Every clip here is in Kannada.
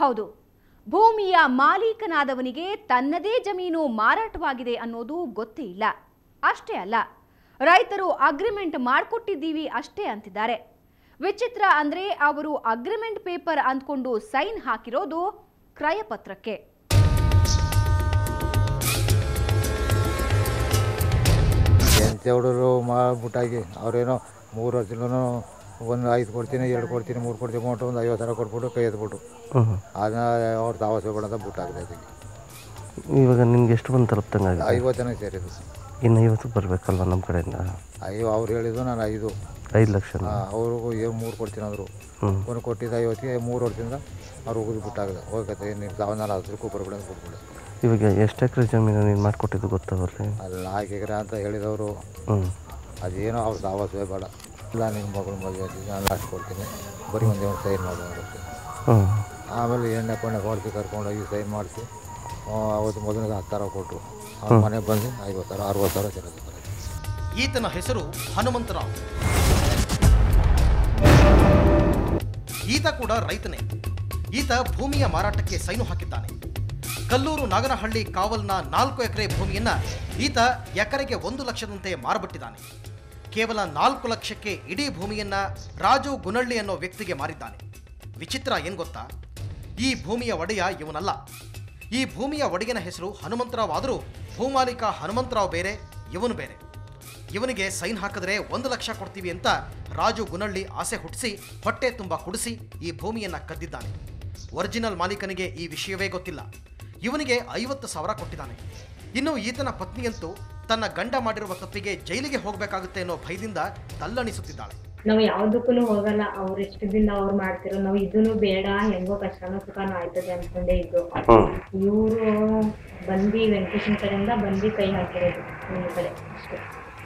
ಹೌದು ಭೂಮಿಯ ಮಾಲೀಕನಾದವನಿಗೆ ತನ್ನದೇ ಜಮೀನು ಮಾರಾಟವಾಗಿದೆ ಅನ್ನೋದು ಗೊತ್ತೇ ಇಲ್ಲ ಅಷ್ಟೇ ಅಲ್ಲ ರೈತರು ಅಗ್ರಿಮೆಂಟ್ ಮಾಡಿಕೊಟ್ಟಿದ್ದೀವಿ ಅಷ್ಟೇ ಅಂತಿದ್ದಾರೆ ವಿಚಿತ್ರ ಅಂದ್ರೆ ಅವರು ಅಗ್ರಿಮೆಂಟ್ ಪೇಪರ್ ಅಂದ್ಕೊಂಡು ಸೈನ್ ಹಾಕಿರೋದು ಕ್ರಯಪತ್ರಕ್ಕೆ ಎಂತ ಹುಡುಗರು ಮಾಡ್ಬಿಟ್ಟಾಗಿ ಅವ್ರೇನೋ ಮೂರು ವರ್ಷದಿಂದನೂ ಒಂದು ಐದು ಕೊಡ್ತೀನಿ ಎರಡು ಕೊಡ್ತೀನಿ ಮೂರು ಕೊಡ್ತೀನಿ ಕೊಟ್ಟು ಒಂದು ಐವತ್ತು ಸಾವಿರ ಕೊಟ್ಬಿಟ್ಟು ಕೈ ಎತ್ಬಿಟ್ಟು ಅದನ್ನ ಅವ್ರು ತಾವಸೆ ಬೇಡ ಅಂತ ಬಿಟ್ಟಾಗಿದೆ ಅದಕ್ಕೆ ಇವಾಗ ನಿಮ್ಗೆ ಎಷ್ಟು ಬಂದು ತಲುಪ್ತಂಗೆ ಆಗಿದೆ ಐವತ್ತು ಜನ ಸೇರಿದ್ದು ಇನ್ನು ಐವತ್ತು ಬರಬೇಕಲ್ವ ನಮ್ಮ ಕಡೆಯಿಂದ ಅಯ್ಯೋ ಅವ್ರು ಹೇಳಿದ್ದು ನಾನು ಐದು ಐದು ಲಕ್ಷನ ಅವ್ರಿಗೂ ಏನು ಮೂರು ಕೊಡ್ತೀನಿ ಅಂದರು ಹ್ಮ್. ಒಂದು ಕೊಟ್ಟಿದ್ದು ಐವತ್ತಿಗೆ ಮೂರು ವರ್ಷದಿಂದ ಅವ್ರು ಉಗಿದು ಬಿಟ್ಟಾಗಿದೆ ಹೋಗತ್ತೆ ನೀನು ಸಾವಿರ ನಾಲ್ಕು ಹತ್ತು ರೂಪಾಯಿ ಬರ್ಬಿಡ ಅಂತ ಬಿಟ್ಬಿಡು ಇವಾಗ ಎಷ್ಟು ಎಕರೆ ಜಮೀನು ನೀನು ಮಾಡಿಕೊಟ್ಟಿದ್ದು ಗೊತ್ತಾವಲ್ರಿ ಅಲ್ಲಿ ನಾಲ್ಕು ಎಕರೆ ಅಂತ ಹೇಳಿದವರು ಹ್ಞೂ ಅದೇನೋ ಅವ್ರು ಸಾವಾಸವೇ ಬೇಡ ಇಲ್ಲ ನಿಮ್ಮ ಮಗಳು ಮದುವೆ ಆಗಿದೆ, ನಾನು ಲಾಸ್ಟ್ ಕೊಡ್ತೀನಿ ಬರೀ ಒಂದೇ ಒಂದು ಸೈನ್ ಮಾಡೋದು ಹ್ಞೂ ಆಮೇಲೆ ಎಣ್ಣೆ ಪಣ್ಣೆ ಹೊಡೆಸಿ ಕರ್ಕೊಂಡೋಗಿ ಸೈನ್ ಮಾಡಿಸಿ ಅವತ್ತು ಮೊದಲಿಗೆ ಹತ್ತು ಸಾವಿರ ಕೊಟ್ಟರು ಅವ್ರ ಮನೆಗೆ ಬಂದು ಐವತ್ತು ಸಾವಿರ ಅರವತ್ತು ಸಾವಿರ ಸೇರಿದ್ರು ಈತನ ಹೆಸರು ಹನುಮಂತರಾವ್ ಈತ ಕೂಡ ರೈತನೇ ಈತ ಭೂಮಿಯ ಮಾರಾಟಕ್ಕೆ ಸೈನು ಹಾಕಿದ್ದಾನೆ ಕಲ್ಲೂರು ನಾಗನಹಳ್ಳಿ ಕಾವಲ್ನ ನಾಲ್ಕು ಎಕರೆ ಭೂಮಿಯನ್ನ ಈತ ಎಕರೆಗೆ ಒಂದು ಲಕ್ಷದಂತೆ ಮಾರಬಿಟ್ಟಿದ್ದಾನೆ ಕೇವಲ ನಾಲ್ಕು ಲಕ್ಷಕ್ಕೆ ಇಡೀ ಭೂಮಿಯನ್ನ ರಾಜು ಗುನಳ್ಳಿ ಅನ್ನೋ ವ್ಯಕ್ತಿಗೆ ಮಾರಿದ್ದಾನೆ ವಿಚಿತ್ರ ಏನ್ ಗೊತ್ತಾ ಈ ಭೂಮಿಯ ಒಡೆಯ ಇವನಲ್ಲ ಈ ಭೂಮಿಯ ಒಡೆಯನ ಹೆಸರು ಹನುಮಂತರಾವ್ ಆದರೂ ಭೂಮಾಲೀಕ ಹನುಮಂತರಾವ್ ಬೇರೆ ಇವನು ಬೇರೆ ಇವನಿಗೆ ಸೈನ್ ಹಾಕಿದ್ರೆ ಒಂದು ಲಕ್ಷ ಕೊಡ್ತೀವಿ ಅಂತ ರಾಜು ಗುನಳ್ಳಿ ಆಸೆ ಹುಟ್ಟಿಸಿ ಹೊಟ್ಟೆ ತುಂಬ ಕುಡಿಸಿ ಈ ಭೂಮಿಯನ್ನ ಕದ್ದಿದ್ದಾನೆ ಒರಿಜಿನಲ್ ಮಾಲೀಕನಿಗೆ ಈ ವಿಷಯವೇ ಗೊತ್ತಿಲ್ಲ ಇವನಿಗೆ ಐವತ್ತು ಸಾವಿರ ಕೊಟ್ಟಿದ್ದಾನೆ ಇನ್ನು ಈತನ ಪತ್ನಿಯಂತೂ ತನ್ನ ಗಂಡ ಮಾಡಿರುವ ತಪ್ಪಿಗೆ ಜೈಲಿಗೆ ಹೋಗಬೇಕಾಗುತ್ತೆ ಅನ್ನೋ ಭಯದಿಂದ ತಲ್ಲಣಿಸುತ್ತಿದ್ದಾಳೆ ನಾವ್ ಯಾವ್ದಕ್ಕೂ ಹೋಗಲ್ಲ ಅವ್ರ ಇಷ್ಟದಿಂದ ಅವ್ರು ಮಾಡ್ತಿರೋ ನಾವ್ ಇದನ್ನು ಬೇಡ ಹೆಂಗೋ ಕಷ್ಟನೋ ಸುಖನೋ ಆಯ್ತದೆ ಅನ್ಕೊಂಡೇ ಇದ್ದು ಇವ್ರು ಬಂದಿ ವೆಂಕಟೇಶನ್ ಕಡೆಯಿಂದ ಬಂದಿ ಕೈ ಹಾಕಿರೋದು ನಿಮ್ ಕಡೆ ಅಷ್ಟೇ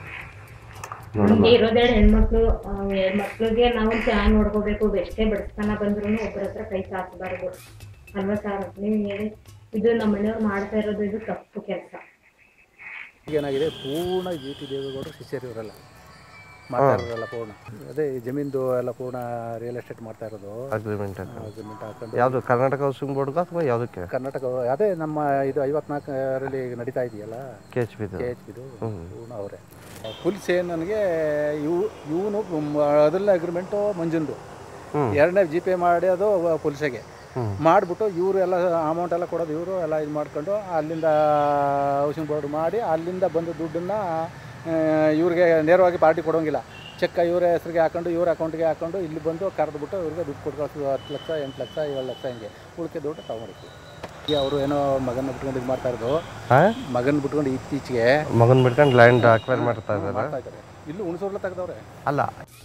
ನಮ್ಗೆ ಇರೋದೆರಡು ಹೆಣ್ಮಕ್ಳು ಆ, ಹೆಣ್ಮಕ್ಳಿಗೆ ನಾವು ಚೆನ್ನಾಗಿ ನೋಡ್ಕೋಬೇಕು ಎಷ್ಟೇ ಬಡಸ್ತಾನ ಬಂದ್ರು ಒಬ್ಬರ ಹತ್ರ ಕೈ ಚಾಚಬಾರ್ದು ಅಲ್ವಾ ಸರ್ ನೀವು ಹೇಳಿ ಇದು ನಮ್ಮ ಮನೆಯವ್ರು ಮಾಡ್ತಾ ಇರೋದು ಇದು ತಪ್ಪು ಕೆಲಸ ಏನಾಗಿದೆ ಪೂರ್ಣ ಜಿ ಟಿ ದೇವೇಗೌಡರು ಶಿಷ್ಯರು ಇವರೆಲ್ಲ ಮಾಡ್ತಾ ಇರೋದಲ್ಲ ಪೂರ್ಣ ಅದೇ ಈ ಜಮೀನ್ದು ಎಲ್ಲ ಪೂರ್ಣ ರಿಯಲ್ ಎಸ್ಟೇಟ್ ಮಾಡ್ತಾ ಇರೋದು ಅಗ್ರಿಮೆಂಟ್ ಅಗ್ರಿಮೆಂಟ್ ಹಾಕೊಂಡು ಯಾವುದು ಕರ್ನಾಟಕ ಹೌಸಿಂಗ್ ಬೋರ್ಡ್ಗೆ ಅಥವಾ ಯಾವುದಕ್ಕೆ ಕರ್ನಾಟಕ ಅದೇ ನಮ್ಮ ಇದು ಐವತ್ನಾಲ್ಕರಲ್ಲಿ ನಡೀತಾ ಇದೆಯಲ್ಲ ಕೆ ಎಚ್ ಬಿದು ಕೆ ಎಚ್ ಬಿದು ಪೂರ್ಣ ಅವರೇ ಪುಲ್ಸ್ ಏನು ನನಗೆ ಇವು ಇವನು ಅದೆಲ್ಲ ಅಗ್ರಿಮೆಂಟು ಮಂಜುಂದು ಎರಡನೇ ಜಿ ಪೇ ಮಾಡಿ ಅದು ಪುಲ್ಸೆಗೆ ಮಾಡಿಬಿಟ್ಟು ಇವರು ಎಲ್ಲ ಅಮೌಂಟ್ ಎಲ್ಲ ಕೊಡೋದು ಇವರು ಎಲ್ಲ ಇದು ಮಾಡ್ಕೊಂಡು ಅಲ್ಲಿಂದ ಹೌಸಿಂಗ್ ಬೋರ್ಡ್ ಮಾಡಿ ಅಲ್ಲಿಂದ ಬಂದ ದುಡ್ಡನ್ನು ಇವ್ರಿಗೆ ನೇರವಾಗಿ ಪಾರ್ಟಿ ಕೊಡೋಂಗಿಲ್ಲ ಚೆಕ್ ಇವರ ಹೆಸರಿಗೆ ಹಾಕೊಂಡು ಇವ್ರ ಅಕೌಂಟ್ಗೆ ಹಾಕೊಂಡು ಇಲ್ಲಿ ಬಂದು ಕರೆದ್ಬಿಟ್ಟು ಇವ್ರಿಗೆ ದುಡ್ಡು ಕೊಟ್ಟು ಕಳ್ಸೋದು ಹತ್ತು ಲಕ್ಷ ಎಂಟು ಲಕ್ಷ ಏಳು ಲಕ್ಷ ಹಿಂಗೆ ಉಳಿಕೆ ದುಡ್ಡು ತಗೊಂಡಿರ್ತೀವಿ ಈಗ ಅವರು ಏನೋ ಮಗನ ಬಿಟ್ಕೊಂಡು ಇದು ಮಾಡ್ತಾ ಇರೋದು ಹಾಂ ಮಗನ ಬಿಟ್ಕೊಂಡು ಇತ್ತೀಚೆಗೆ ಮಗನ್ ಬಿಟ್ಕೊಂಡು ಲ್ಯಾಂಡ್ ಅಕ್ವೈರ್ ಮಾಡ್ತಾ ಇದ್ದಾರೆ ಮಾಡ್ತಾ ಇದ್ದಾರೆ ಇಲ್ಲೂ ಹುಣಸೂರ್ಲ ತೆಗ್ದವ್ರೆ ಅಲ್ಲ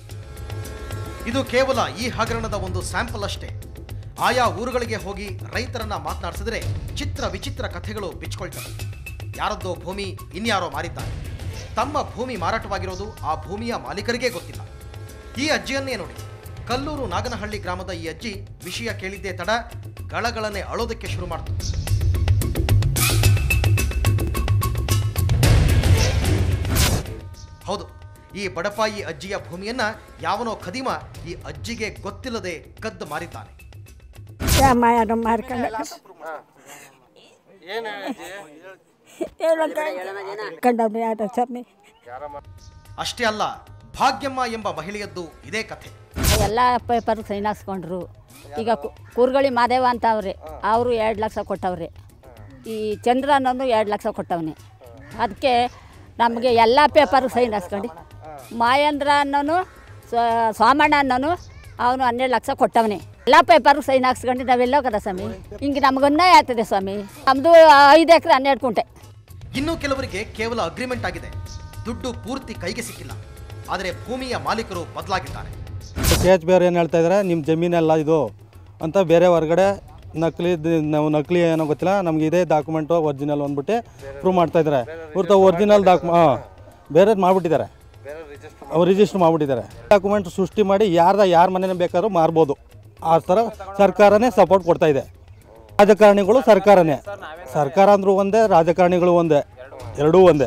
ಇದು ಕೇವಲ ಈ ಹಗರಣದ ಒಂದು ಸ್ಯಾಂಪಲ್ ಅಷ್ಟೇ ಆಯಾ ಊರುಗಳಿಗೆ ಹೋಗಿ ರೈತರನ್ನ ಮಾತನಾಡಿಸಿದ್ರೆ ಚಿತ್ರ ವಿಚಿತ್ರ ಕಥೆಗಳು ಬಿಚ್ಕೊಳ್ತವೆ ಯಾರದ್ದೋ ಭೂಮಿ ಇನ್ಯಾರೋ ಮಾರಿದ್ದಾರೆ ತಮ್ಮ ಭೂಮಿ ಮಾರಾಟವಾಗಿರೋದು ಆ ಭೂಮಿಯ ಮಾಲೀಕರಿಗೆ ಗೊತ್ತಿಲ್ಲ ಈ ಅಜ್ಜಿಯನ್ನೇ ನೋಡಿ ಕಲ್ಲೂರು ನಾಗನಹಳ್ಳಿ ಗ್ರಾಮದ ಈ ಅಜ್ಜಿ ವಿಷಯ ಕೇಳಿದ್ದೇ ತಡ ಗಳಗಳನ್ನೇ ಅಳೋದಕ್ಕೆ ಶುರು ಮಾಡ್ತು ಹೌದು ಈ ಬಡಪಾಯಿ ಅಜ್ಜಿಯ ಭೂಮಿಯನ್ನ ಯಾವನೋ ಖದೀಮ ಈ ಅಜ್ಜಿಗೆ ಗೊತ್ತಿಲ್ಲದೆ ಕದ್ದು ಮಾರಿದ್ದಾನೆ ರಾಮಾಯಣ ಮಾರ್ಕೊಂಡ ಕಂಡವ್ರು ಯಾರ ಸ್ವಾಮಿ ಅಷ್ಟೇ ಅಲ್ಲ ಭಾಗ್ಯಮ್ಮ ಎಂಬ ಮಹಿಳೆಯದ್ದು ಇದೇ ಕಥೆ ಎಲ್ಲ ಪೇಪರ್ ಸೈನ್ ಹಾಕ್ಸ್ಕೊಂಡ್ರು ಈಗ ಕು- ಕೂರ್ಗಳಿ ಮಾದೇವ ಅಂತ ಅವ್ರೆ ಅವರು ಎರಡು ಲಕ್ಷ ಕೊಟ್ಟವ್ರೆ ಈ ಚಂದ್ರ ಅನ್ನೋನು ಎರಡು ಲಕ್ಷ ಕೊಟ್ಟವನೆ ಅದಕ್ಕೆ ನಮಗೆ ಎಲ್ಲ ಪೇಪರ್ ಸೈನ್ ಹಾಕ್ಸ್ಕೊಂಡು ಮಾಯಂದ್ರ ಅನ್ನೋನು ಸ್ವ- ಸೋಮಣ್ಣ ಅನ್ನೋನು ಅವನು ಹನ್ನೆರಡು ಲಕ್ಷ ಕೊಟ್ಟವನೆ ಎಲ್ಲ ಪೇಪರ್ ಸೈನ್ ಹಾಕ್ಸ್ಕೊಂಡು ನಾವೆಲ್ಲ ಕದ ಸ್ವಾಮಿ ಹಿಂಗೆ ನಮ್ಗೆ ಅನ್ಯಾಯ ಆಗ್ತದೆ ಸ್ವಾಮಿ ನಮ್ಮದು ಐದು ಎಕರೆ ಹನ್ನೆರಡು ಕುಂಟೆ ಇನ್ನು ಕೆಲವರಿಗೆ ಕೇವಲ ಅಗ್ರಿಮೆಂಟ್ ಆಗಿದೆ ದುಡ್ಡು ಪೂರ್ತಿ ಕೈಗೆ ಸಿಕ್ಕಿಲ್ಲ ಆದರೆ ಭೂಮಿಯ ಮಾಲೀಕರು ಬದಲಾಗಿದ್ದಾರೆ ಕೆ ಎಚ್ ಬೇರೆ ಏನು ಹೇಳ್ತಾ ಇದ್ದಾರೆ ನಿಮ್ಮ ಜಮೀನೆಲ್ಲ ಇದು ಅಂತ ಬೇರೆ ಹೊರಗಡೆ ನಕಲಿ ನಾವು ನಕಲಿ ಏನೋ ಗೊತ್ತಿಲ್ಲ ನಮ್ಗೆ ಇದೇ ಡಾಕ್ಯುಮೆಂಟು ಒರಿಜಿನಲ್ ಅಂದ್ಬಿಟ್ಟು ಪ್ರೂವ್ ಮಾಡ್ತಾ ಇದ್ದಾರೆ ಹೊರ್ತು ಒರಿಜಿನಲ್ ಡಾಕ್ಯು ಹಾಂ ಬೇರೆ ಮಾಡಿಬಿಟ್ಟಿದ್ದಾರೆ ಅವ್ರು ರಿಜಿಸ್ಟರ್ ಮಾಡಿಬಿಟ್ಟಿದ್ದಾರೆ ಡಾಕ್ಯುಮೆಂಟ್ ಸೃಷ್ಟಿ ಮಾಡಿ ಯಾರ್ದ ಯಾರ ಮನೇನ ಬೇಕಾದ್ರೂ ಮಾರ್ಬೋದು ಆ ಥರ ಸರ್ಕಾರನೇ ಸಪೋರ್ಟ್ ಕೊಡ್ತಾ ಇದೆ ರಾಜಕಾರಣಿಗಳು ಸರ್ಕಾರನೇ ಸರ್ಕಾರ ಅಂದರೂ ಒಂದೇ ರಾಜಕಾರಣಿಗಳು ಒಂದೇ ಎರಡೂ ಒಂದೇ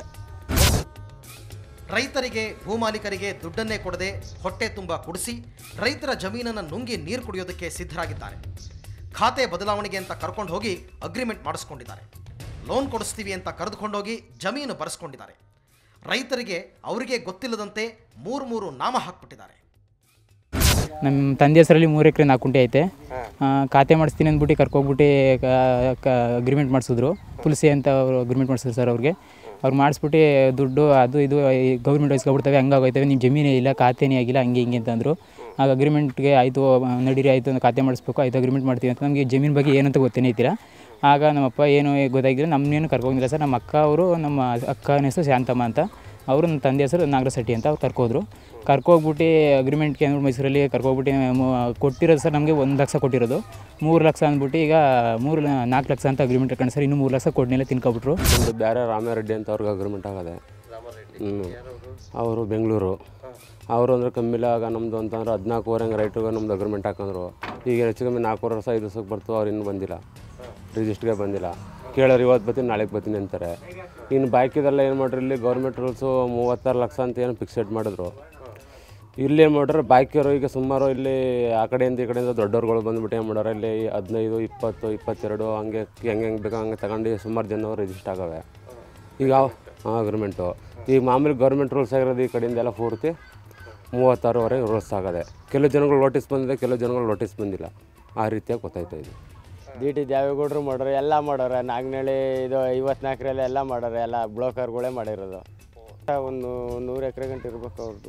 ರೈತರಿಗೆ ಭೂಮಾಲೀಕರಿಗೆ ದುಡ್ಡನ್ನೇ ಕೊಡದೆ ಹೊಟ್ಟೆ ತುಂಬ ಕುಡಿಸಿ ರೈತರ ಜಮೀನನ್ನು ನುಂಗಿ ನೀರು ಕುಡಿಯೋದಕ್ಕೆ ಸಿದ್ಧರಾಗಿದ್ದಾರೆ ಖಾತೆ ಬದಲಾವಣೆಗೆ ಅಂತ ಕರ್ಕೊಂಡು ಹೋಗಿ ಅಗ್ರಿಮೆಂಟ್ ಮಾಡಿಸ್ಕೊಂಡಿದ್ದಾರೆ ಲೋನ್ ಕೊಡಿಸ್ತೀವಿ ಅಂತ ಕರೆದುಕೊಂಡೋಗಿ ಜಮೀನು ಬರೆಸ್ಕೊಂಡಿದ್ದಾರೆ ರೈತರಿಗೆ ಅವರಿಗೆ ಗೊತ್ತಿಲ್ಲದಂತೆ ಮೂರು ಮೂರು ನಾಮ ಹಾಕ್ಬಿಟ್ಟಿದ್ದಾರೆ ನಮ್ಮ ತಂದೆ ಹೆಸರಲ್ಲಿ ಮೂರು ಎಕರೆ ನಾಲ್ಕು ಕುಂಟೆ ಐತೆ ಆ, ಖಾತೆ ಮಾಡಿಸ್ತೀನಿ ಅಂದ್ಬಿಟ್ಟು ಕರ್ಕೊಬಿಟ್ಟು ಅಗ್ರಿಮೆಂಟ್ ಮಾಡಿಸಿದ್ರು ತುಳಸಿ ಅಂತ ಅವರು ಅಗ್ರಿಮೆಂಟ್ ಮಾಡಿಸಿದ್ರು ಸರ್ ಅವ್ರಿಗೆ ಅವ್ರು ಮಾಡಿಸ್ಬಿಟ್ಟು ದುಡ್ಡು ಅದು ಇದು ಗೌರ್ಮೆಂಟ್ ಇಸ್ಕೊಬಿಡ್ತವೆ ಹಂಗಾಗೋಯ್ತವೆ ನಿಮ್ಮ ಜಮೀನೇ ಇಲ್ಲ ಖಾತೆನೇ ಆಗಿಲ್ಲ ಹಂಗೆ ಹಿಂಗೆ ಅಂತಂದರು ಆಗ ಅಗ್ರಿಮೆಂಟ್ಗೆ ಆಯಿತು ನಡೀರಿ ಆಯಿತು ಅಂತ ಖಾತೆ ಮಾಡಿಸ್ಬೇಕು ಆಯಿತು ಅಗ್ರಿಮೆಂಟ್ ಮಾಡ್ತೀವಿ ಅಂತ ನಮಗೆ ಜಮೀನು ಬಗ್ಗೆ ಏನಂತ ಗೊತ್ತೇನೇ ಇದ್ದಿಲ್ಲ ಆಗ ನಮ್ಮಪ್ಪ ಏನು ಗೊತ್ತಾಗಿಲ್ಲ ನಮ್ಮನ್ನೇನು ಕರ್ಕೊಂಡಿಲ್ಲ ಸರ್ ನಮ್ಮ ಅಕ್ಕ ಅವರು ನಮ್ಮ ಅಕ್ಕನ ಹೆಸರು ಶಾಂತಮ್ಮ ಅಂತ ಅವರು ನನ್ನ ತಂದೆ ಹೆಸರು ನಾಗರಸಟ್ಟಿ ಅಂತ ಅವ್ರು ಕರ್ಕೋದ್ರು ಕರ್ಕೋಗ್ಬಿಟ್ಟು ಅಗ್ರಿಮೆಂಟ್ಗೆ ಅಂದ್ಬಿಟ್ಟು ಮೈಸೂರಲ್ಲಿ ಕರ್ಕೋಗ್ಬಿಟ್ಟು ಮು- ಕೊಟ್ಟಿರೋದು ಸರ್ ನಮಗೆ ಒಂದು ಲಕ್ಷ ಕೊಟ್ಟಿರೋದು ಮೂರು ಲಕ್ಷ ಅಂದ್ಬಿಟ್ಟು ಈಗ ಮೂರು ಲ- ನಾಲ್ಕು ಲಕ್ಷ ಅಂತ ಅಗ್ರಿಮೆಂಟ್ ಹಾಕೊಂಡು ಸರ್ ಇನ್ನೂ ಮೂರು ಲಕ್ಷ ಕೊಡ್ನೆಲ್ಲ ತಿನ್ಕೊಬಿಟ್ರು ಒಂದು ಬೇರೆ ರಾಮಾರೆಡ್ಡಿ ಅಂತ ಅವ್ರಿಗೆ ಅಗ್ರಿಮೆಂಟ್ ಆಗದೆ ಹ್ಞೂ ಅವರು ಬೆಂಗಳೂರು ಅವರು ಅಂದ್ರೆ ಕಮ್ಮಿಲ್ಲ ಆಗ ನಮ್ಮದು ಅಂತಂದ್ರೆ ಹದಿನಾಲ್ಕೂವರೆ ಹಂಗೆ ರೈಟ್ಗೆ ನಮ್ದು ಅಗ್ರಿಮೆಂಟ್ ಹಾಕೊಂಡ್ರು ಈಗ ಹೆಚ್ಚು ಕಮ್ಮಿ ನಾಲ್ಕೂವರೆ ವರ್ಷ ಐದು ವರ್ಷಕ್ಕೆ ಬರ್ತು ಅವ್ರು ಇನ್ನೂ ಬಂದಿಲ್ಲ ರಿಜಿಸ್ಟ್ರಿಗೆ ಬಂದಿಲ್ಲ ಕೇಳೋರು ಇವತ್ತು ಬರ್ತೀನಿ ನಾಳೆಗೆ ಬರ್ತೀನಿ ಅಂತಾರೆ ಇನ್ನು ಬಾಕಿದೆಲ್ಲ ಏನು ಮಾಡ್ರಿ ಇಲ್ಲಿ ಗೌರ್ಮೆಂಟ್ ರೂಲ್ಸು ಮೂವತ್ತಾರು ಲಕ್ಷ ಅಂತ ಏನು ಫಿಕ್ಸೆಡ್ ಮಾಡಿದ್ರು ಇಲ್ಲಿ ಏನು ಮಾಡ್ರೆ ಬಾಕಿಯವರು ಈಗ ಸುಮಾರು ಇಲ್ಲಿ ಆ ಕಡೆಯಿಂದ ಈ ಕಡೆಯಿಂದ ದೊಡ್ಡವ್ರುಗಳು ಬಂದ್ಬಿಟ್ಟು ಏನು ಮಾಡೋರು ಇಲ್ಲಿ ಹದಿನೈದು ಇಪ್ಪತ್ತು ಇಪ್ಪತ್ತೆರಡು ಹಂಗೆ ಹೆಂಗೆ ಹೆಂಗೆ ಬೇಕೋ ಹಂಗೆ ತಗೊಂಡು ಸುಮಾರು ಜನ ರಿಜಿಸ್ಟರ್ ಆಗವೆ ಈಗ ಹಾಂ ಅಗ್ರಿಮೆಂಟು ಈಗ ಮಾಮೂಲಿ ಗೌರ್ಮೆಂಟ್ ರೂಲ್ಸ್ ಆಗಿರೋದು ಈ ಕಡೆಯಿಂದ ಎಲ್ಲ ಪೂರ್ತಿ ಮೂವತ್ತಾರುವರೆಗೆ ರೂಲ್ಸ್ ಆಗದೆ ಕೆಲವು ಜನಗಳು ನೋಟಿಸ್ ಬಂದಿದೆ ಕೆಲವು ಜನಗಳು ನೋಟಿಸ್ ಬಂದಿಲ್ಲ ಆ ರೀತಿಯಾಗಿ ಗೊತ್ತಾಯ್ತಾ ಇದೆ ಡಿ ಟಿ ದೇವೇಗೌಡರು ಮಾಡೋರು ಎಲ್ಲ ಮಾಡೋರೆ ನಾಗನಹಳ್ಳಿ ಇದು ಐವತ್ನಾಲ್ಕರಲ್ಲಿ ಎಲ್ಲ ಮಾಡೋರೆ ಎಲ್ಲ ಬ್ರೋಕರ್ಗಳೇ ಮಾಡಿರೋದು ಒಂದು ನೂರು ಎಕರೆ ಗಂಟೆ ಇರ್ಬೇಕು ಅವ್ರದ್ದು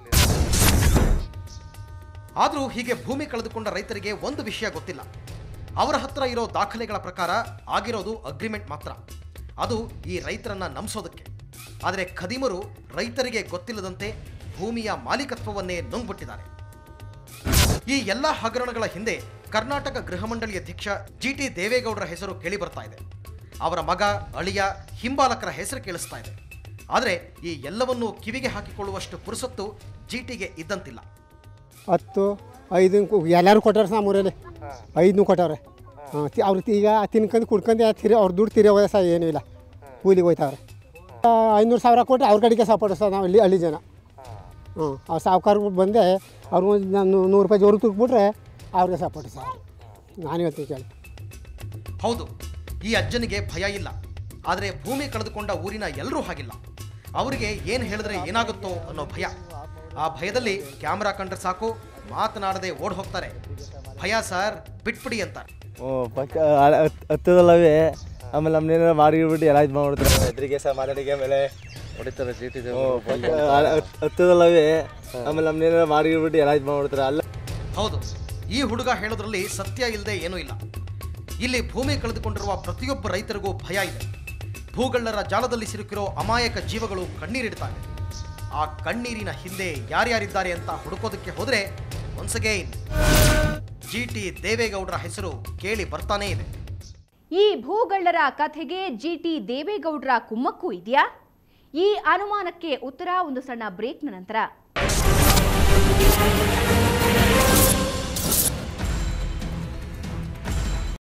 ಆದರೂ ಹೀಗೆ ಭೂಮಿ ಕಳೆದುಕೊಂಡ ರೈತರಿಗೆ ಒಂದು ವಿಷಯ ಗೊತ್ತಿಲ್ಲ ಅವರ ಹತ್ರ ಇರೋ ದಾಖಲೆಗಳ ಪ್ರಕಾರ ಆಗಿರೋದು ಅಗ್ರಿಮೆಂಟ್ ಮಾತ್ರ ಅದು ಈ ರೈತರನ್ನ ನಂಬಿಸೋದಕ್ಕೆ ಆದರೆ ಖದೀಮರು ರೈತರಿಗೆ ಗೊತ್ತಿಲ್ಲದಂತೆ ಭೂಮಿಯ ಮಾಲೀಕತ್ವವನ್ನೇ ನುಂಗ್ಬಿಟ್ಟಿದ್ದಾರೆ ಈ ಎಲ್ಲ ಹಗರಣಗಳ ಹಿಂದೆ ಕರ್ನಾಟಕ ಗೃಹ ಮಂಡಳಿ ಅಧ್ಯಕ್ಷ ಜಿ ಟಿ ದೇವೇಗೌಡರ ಹೆಸರು ಕೇಳಿ ಬರ್ತಾ ಇದೆ ಅವರ ಮಗ ಅಳಿಯ ಹಿಂಬಾಲಕರ ಹೆಸರು ಕೇಳಿಸ್ತಾ ಇದೆ ಆದರೆ ಈ ಎಲ್ಲವನ್ನೂ ಕಿವಿಗೆ ಹಾಕಿಕೊಳ್ಳುವಷ್ಟು ಪುರುಸೊತ್ತು ಜಿ ಟಿಗೆ ಇದ್ದಂತಿಲ್ಲ ಹತ್ತು ಐದು ಎಲ್ಲರೂ ಕೊಟ್ಟಾರೆ ಸಹ ನಮ್ಮೂರಲ್ಲಿ ಐದನ್ನೂ ಕೊಟ್ಟವ್ರೆ ಹಾಂ ಅವ್ರು ಈಗ ತಿನ್ಕೊಂಡು ಕುಡ್ಕೊಂಡು ತಿರಿ ಅವ್ರ ದುಡ್ಡು ತಿರಿ ಹೋದ ಸಹ ಏನೂ ಇಲ್ಲ ಕೂಲಿಗೆ ಹೋಯ್ತವ್ರೆ ಆ, ಐನೂರು ಸಾವಿರ ಕೊಟ್ಟು ಅವ್ರ ಕಡೆಗೆ ಸಪೋರ್ಟ್ ಸಹ ನಾವು ಇಲ್ಲಿ ಹಳ್ಳಿ ಜನ ಹ್ಞೂ ಅವ್ರು ಸಾವುಕಾರ ಬಂದೆ ಅವ್ರು ಒಂದು ನಾನು ನೂರು ರೂಪಾಯಿ ಜೋರು ತುಕ್ಬಿಟ್ರೆ ಅವ್ರಿಗೆ ಸಪೋರ್ಟ್ ಸರ್ ನಾನು ಹೇಳ್ತೀನಿ ಕೇಳಿ ಹೌದು ಈ ಅಜ್ಜನಿಗೆ ಭಯ ಇಲ್ಲ ಆದರೆ ಭೂಮಿ ಕಳೆದುಕೊಂಡ ಊರಿನ ಎಲ್ಲರೂ ಹಾಗಿಲ್ಲ ಅವರಿಗೆ ಏನು ಹೇಳಿದ್ರೆ ಏನಾಗುತ್ತೋ ಅನ್ನೋ ಭಯ ಆ ಭಯದಲ್ಲಿ ಕ್ಯಾಮ್ರಾ ಕಂಡ್ರೆ ಸಾಕು ಮಾತನಾಡದೆ ಓಡ್ ಹೋಗ್ತಾರೆ ಭಯ ಸರ್ ಬಿಟ್ಬಿಡಿ ಅಂತ ಹ್ಞೂ ಪಕ್ಕ ಹತ್ತದಲ್ಲವೇ ಆಮೇಲೆ ನಮ್ಮನ್ನೇನಾರ ಮಾಡಿಬಿಟ್ಟು ಎಲ್ಲ ಇದು ಮಾಡ್ಬಿಡ್ತಾರೆ ಎದುರಿಗೆ ಸಹ ಮಾತಾಡಿಗೆ ಆಮೇಲೆ ಹೊಡಿತಾರೆ ಚೀಟಿ ಹತ್ತದಲ್ಲವೇ ಆಮೇಲೆ ನಮ್ಮನ್ನೇನಾರ ಮಾಡಿಬಿಟ್ಟು ಎಲ್ಲ ಇದು ಮಾಡ್ಬಿಡ್ತಾರೆ ಅಲ್ಲ ಹೌದು ಈ ಹುಡುಗ ಹೇಳೋದ್ರಲ್ಲಿ ಸತ್ಯ ಇಲ್ಲದೆ ಏನೂ ಇಲ್ಲ ಇಲ್ಲಿ ಭೂಮಿ ಕಳೆದುಕೊಂಡಿರುವ ಪ್ರತಿಯೊಬ್ಬ ರೈತರಿಗೂ ಭಯ ಇದೆ ಭೂಗಳ್ಳರ ಜಾಲದಲ್ಲಿ ಸಿಲುಕಿರೋ ಅಮಾಯಕ ಜೀವಗಳು ಕಣ್ಣೀರಿಡ್ತಾರೆ ಆ ಕಣ್ಣೀರಿನ ಹಿಂದೆ ಯಾರ್ಯಾರಿದ್ದಾರೆ ಅಂತ ಹುಡುಕೋದಕ್ಕೆ ಹೋದ್ರೆ ಒನ್ಸ್ ಅಗೈನ್ ಜಿ ಟಿ ದೇವೇಗೌಡರ ಹೆಸರು ಕೇಳಿ ಬರ್ತಾನೇ ಇದೆ ಈ ಭೂಗಳ್ಳರ ಕಥೆಗೆ ಜಿ ಟಿ ದೇವೇಗೌಡರ ಕುಮ್ಮಕ್ಕೂ ಇದೆಯಾ ಈ ಅನುಮಾನಕ್ಕೆ ಉತ್ತರ ಒಂದು ಸಣ್ಣ ಬ್ರೇಕ್ನ ನಂತರ